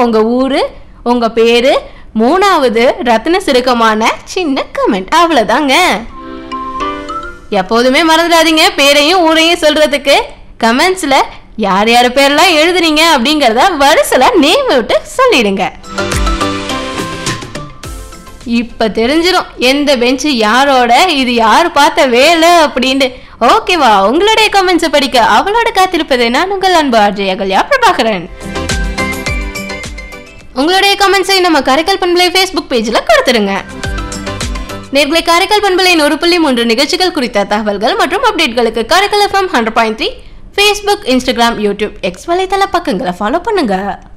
உங்க ஊரு உங்க பேரு மூணாவது ரத்தின சுருக்கமான சின்ன கமெண்ட் அவ்வளவுதாங்க எப்போதுமே மறந்துடாதீங்க பேரையும் ஊரையும் சொல்றதுக்கு கமெண்ட்ஸ்ல யார் யார் பேர்லாம் எழுதுனீங்க அப்படிங்கறத வரிசலா நேம் விட்டு சொல்லிடுங்க இப்ப தெரிஞ்சிடும் எந்த பெஞ்ச் யாரோட இது யார் பார்த்த வேலை அப்படின்னு ஓகேவா உங்களுடைய கமெண்ட்ஸை படிக்க அவளோட காத்திருப்பது நான் உங்கள் அன்பு ஆர்ஜி அகல்யா பிரபாகரன் உங்களுடைய கமெண்ட்ஸை நம்ம கரைக்கல் பண்பலை ஃபேஸ்புக் பேஜில் கொடுத்துருங்க நேர்களை காரைக்கால் பண்பலையின் ஒரு புள்ளி மூன்று நிகழ்ச்சிகள் குறித்த தகவல்கள் மற்றும் அப்டேட்களுக்கு Karaikal FM hundred point three Facebook Instagram YouTube X வலைத்தள பக்கங்களை ஃபாலோ பண்ணுங்க